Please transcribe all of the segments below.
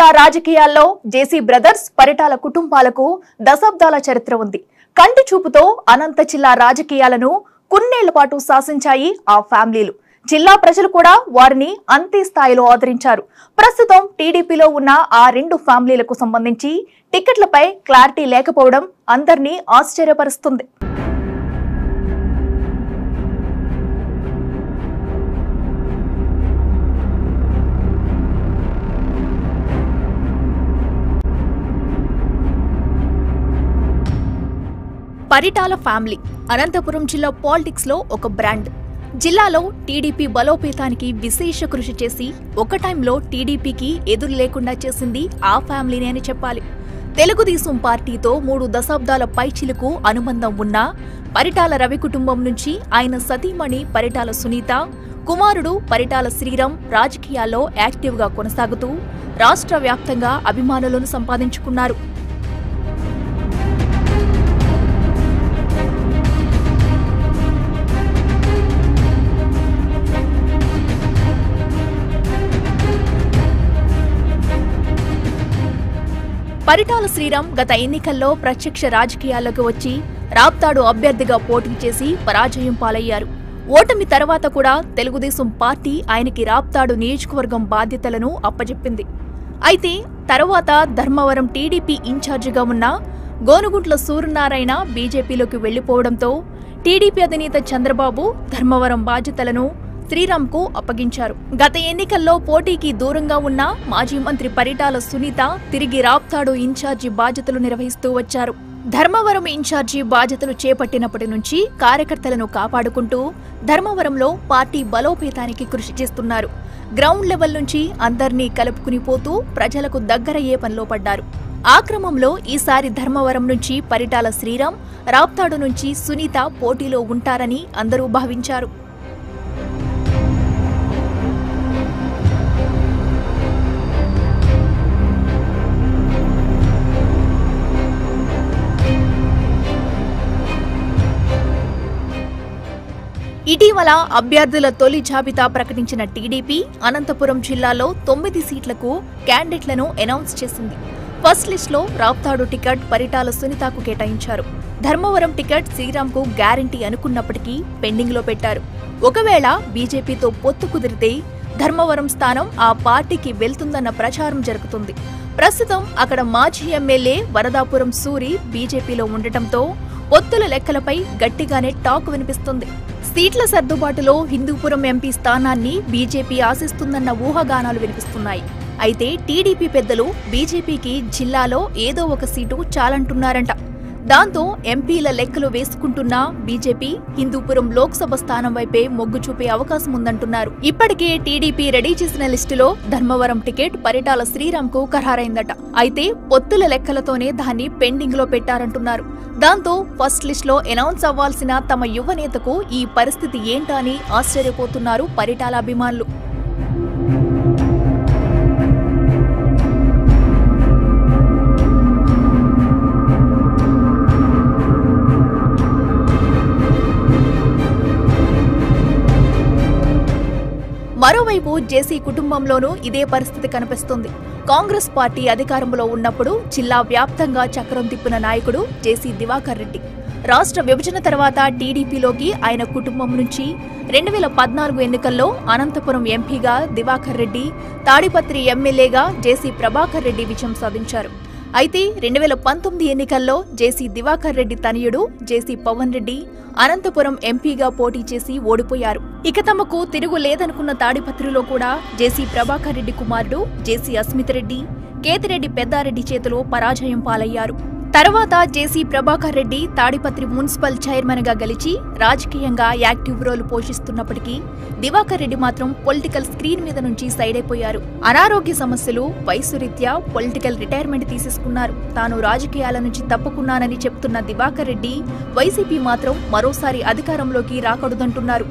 జిల్లా రాజకీయాల్లో JC brothers Paritala కుటుంబాలకు దశాబ్దాల చరిత్ర ఉంది కంటి చూపుతో అనంత జిల్లా రాజకీయాలను కొన్నేళ్ల పాటు శాసించాయి ఆ ఫ్యామిలీలు జిల్లా ప్రజలు కూడా వారిని అంతే స్థాయిలో ఆదరించారు ప్రస్తుతం టీడీపీలో ఉన్న ఆ రెండు ఫ్యామిలీలకు సంబంధించి టికెట్లపై క్లారిటీ లేకపోవడం అందరినీ ఆశ్చర్యపరుస్తుంది పరిటాల ఫ్యామిలీ అనంతపురం జిల్లా పాలిటిక్స్ లో ఒక బ్రాండ్ జిల్లాలో టీడీపీ బలోపేతానికి విశేష కృషి చేసి ఒక టైంలో టీడీపీకి ఎదురు లేకుండా చేసింది ఆ ఫ్యామిలీనే అని చెప్పాలి తెలుగుదేశం పార్టీతో మూడు దశాబ్దాల పైచిలకు అనుబంధం ఉన్న పరిటాల రవి కుటుంబం నుంచి ఆయన సతీమణి పరిటాల సునీత కుమారుడు పరిటాల శ్రీరామ్ రాజకీయాల్లో యాక్టివ్గా కొనసాగుతూ రాష్ట్ర వ్యాప్తంగా అభిమానులను సంపాదించుకున్నారు పరిటాల శ్రీరామ్ గత ఎన్నికల్లో ప్రత్యక్ష రాజకీయాల్లోకి వచ్చి రాప్తాడు అభ్యర్థిగా పోటీ చేసి పరాజయం పాలయ్యారు ఓటమి తర్వాత కూడా తెలుగుదేశం పార్టీ ఆయనకి రాప్తాడు నియోజకవర్గం బాధ్యతలను అప్పజెప్పింది అయితే తర్వాత ధర్మవరం టీడీపీ ఇన్ఛార్జిగా ఉన్న గోనుగుంట్ల సూర్యనారాయణ బీజేపీలోకి వెళ్లిపోవడంతో టీడీపీ అధినేత చంద్రబాబు ధర్మవరం బాధ్యతలను శ్రీరామ్కు అప్పగించారు గత ఎన్నికల్లో పోటీకి దూరంగా ఉన్న మాజీ మంత్రి పరిటాల సునీత తిరిగి రాప్తాడు ఇన్ఛార్జి బాధ్యతలు నిర్వహిస్తూ వచ్చారు ధర్మవరం ఇన్ఛార్జి బాధ్యతలు చేపట్టినప్పటి నుంచి కార్యకర్తలను కాపాడుకుంటూ ధర్మవరంలో పార్టీ బలోపేతానికి కృషి చేస్తున్నారు గ్రౌండ్ లెవెల్ నుంచి అందర్నీ కలుపుకుని పోతూ ప్రజలకు దగ్గరయ్యే పనిలో పడ్డారు ఆ క్రమంలో ఈసారి ధర్మవరం నుంచి పరిటాల శ్రీరామ్ రాప్తాడు నుంచి సునీత పోటీలో ఉంటారని అందరూ భావించారు ఇటీవల అభ్యర్థుల తొలి జాబితా ప్రకటించిన టీడీపీ అనంతపురం జిల్లాలో తొమ్మిది సీట్లకు క్యాండిడేట్లను అనౌన్స్ చేసింది ఫస్ట్ లిస్ట్లో రాప్తాడు టికెట్ పరిటాల సునీతకు కేటాయించారు ధర్మవరం టికెట్ శ్రీరామ్కు గ్యారంటీ అనుకున్నప్పటికీ పెండింగ్లో పెట్టారు ఒకవేళ బీజేపీతో పొత్తు కుదిరితే ధర్మవరం స్థానం ఆ పార్టీకి వెళ్తుందన్న ప్రచారం జరుగుతుంది ప్రస్తుతం అక్కడ మాజీ ఎమ్మెల్యే వరదాపురం సూరి బీజేపీలో ఉండటంతో పొత్తుల లెక్కలపై గట్టిగానే టాక్ వినిపిస్తుంది సీట్ల సర్దుబాటులో హిందూపురం ఎంపీ స్థానాన్ని బీజేపీ ఆశిస్తుందన్న ఊహాగానాలు వినిపిస్తున్నాయి అయితే టీడీపీ పెద్దలు బీజేపీకి జిల్లాలో ఏదో ఒక సీటు చాలంటున్నారంట దాంతో ఎంపీల లెక్కలు వేసుకుంటున్న బీజేపీ హిందూపురం లోక్సభ స్థానం వైపే మొగ్గు చూపే అవకాశం ఉందంటున్నారు ఇప్పటికే టీడీపీ రెడీ చేసిన లిస్టులో ధర్మవరం టికెట్ పరిటాల శ్రీరామ్ కు ఖరారైందట అయితే పొత్తుల లెక్కలతోనే దాన్ని పెండింగ్ లో పెట్టారంటున్నారు దాంతో ఫస్ట్ లిస్ట్ లో అనౌన్స్ అవ్వాల్సిన తమ యువ నేతకు ఈ పరిస్థితి ఏంటా అని ఆశ్చర్యపోతున్నారు పరిటాల అభిమానులు మరోవైపు జేసీ కుటుంబంలోనూ ఇదే పరిస్థితి కనిపిస్తుంది కాంగ్రెస్ పార్టీ అధికారంలో ఉన్నప్పుడు జిల్లా వ్యాప్తంగా చక్రం తిప్పిన నాయకుడు జేసీ దివాకర్ రెడ్డి రాష్ట్ర విభజన తర్వాత టీడీపీలోకి ఆయన కుటుంబం నుంచి రెండు వేల పద్నాలుగు ఎన్నికల్లో అనంతపురం ఎంపీగా దివాకర్ రెడ్డి తాడిపత్రి ఎమ్మెల్యేగా జేసీ ప్రభాకర్ రెడ్డి విజయం సాధించారు అయితే రెండు వేల పంతొమ్మిది ఎన్నికల్లో జేసీ దివాకర్ రెడ్డి తనయుడు జేసీ పవన్ రెడ్డి అనంతపురం ఎంపీగా పోటీ చేసి ఓడిపోయారు ఇక తమకు తిరుగు లేదనుకున్న తాడిపత్రిలో కూడా జేసీ ప్రభాకర్ రెడ్డి కుమారుడు జేసీ అస్మిత్ రెడ్డి కేతిరెడ్డి పెద్దారెడ్డి చేతిలో పరాజయం పాలయ్యారు తర్వాత JC Prabhakar Reddy Tadipatri municipal chairman గా గెలిచి రాజకీయంగా యాక్టివ్ రోల్ పోషిస్తున్నప్పటికీ దివాకర్ రెడ్డి మాత్రం పొలిటికల్ స్క్రీన్ మీద నుంచి సైడ్ అయిపోయారు అనారోగ్య సమస్యలు వయసు రీత్యా పొలిటికల్ రిటైర్మెంట్ తీసేసుకున్నారు తాను రాజకీయాల నుంచి తప్పుకున్నానని చెప్తున్న దివాకర్ రెడ్డి వైసీపీ మాత్రం మరోసారి అధికారంలోకి రాకూడదంటున్నారు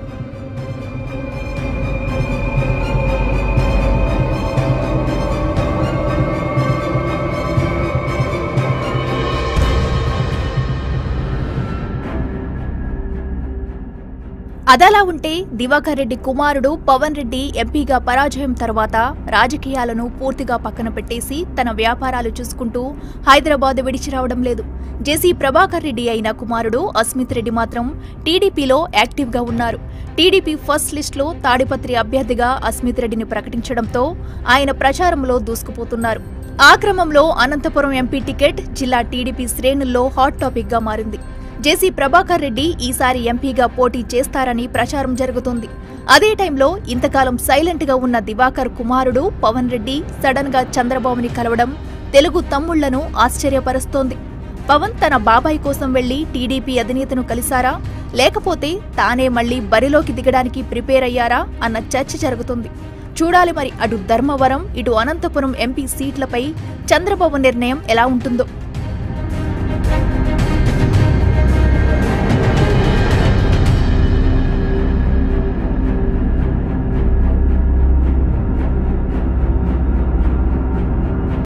అదలా ఉంటే దివాకర్ రెడ్డి కుమారుడు పవన్ రెడ్డి ఎంపీగా పరాజయం తర్వాత రాజకీయాలను పూర్తిగా పక్కన పెట్టేసి తన వ్యాపారాలు చూసుకుంటూ హైదరాబాద్ విడిచి రావడం లేదు జేసీ ప్రభాకర్ రెడ్డి అయిన కుమారుడు అస్మిత్ రెడ్డి మాత్రం టీడీపీలో యాక్టివ్గా ఉన్నారు టీడీపీ ఫస్ట్ లిస్టులో తాడిపత్రి అభ్యర్థిగా అస్మిత్ రెడ్డిని ప్రకటించడంతో ఆయన ప్రచారంలో దూసుకుపోతున్నారు ఆ క్రమంలో అనంతపురం ఎంపీ టికెట్ జిల్లా టీడీపీ శ్రేణుల్లో హాట్ టాపిక్ గా మారింది జేసీ ప్రభాకర్ రెడ్డి ఈసారి ఎంపీగా పోటీ చేస్తారని ప్రచారం జరుగుతోంది అదే టైంలో ఇంతకాలం సైలెంట్ గా ఉన్న దివాకర్ కుమారుడు పవన్ రెడ్డి సడన్ గా చంద్రబాబుని కలవడం తెలుగు తమ్ముళ్లను ఆశ్చర్యపరుస్తోంది పవన్ తన బాబాయ్ కోసం వెళ్లి టీడీపీ అధినేతను కలిశారా లేకపోతే తానే మళ్లీ బరిలోకి దిగడానికి ప్రిపేర్ అయ్యారా అన్న చర్చ జరుగుతుంది చూడాలి మరి అటు ధర్మవరం ఇటు అనంతపురం ఎంపీ సీట్లపై చంద్రబాబు నిర్ణయం ఎలా ఉంటుందో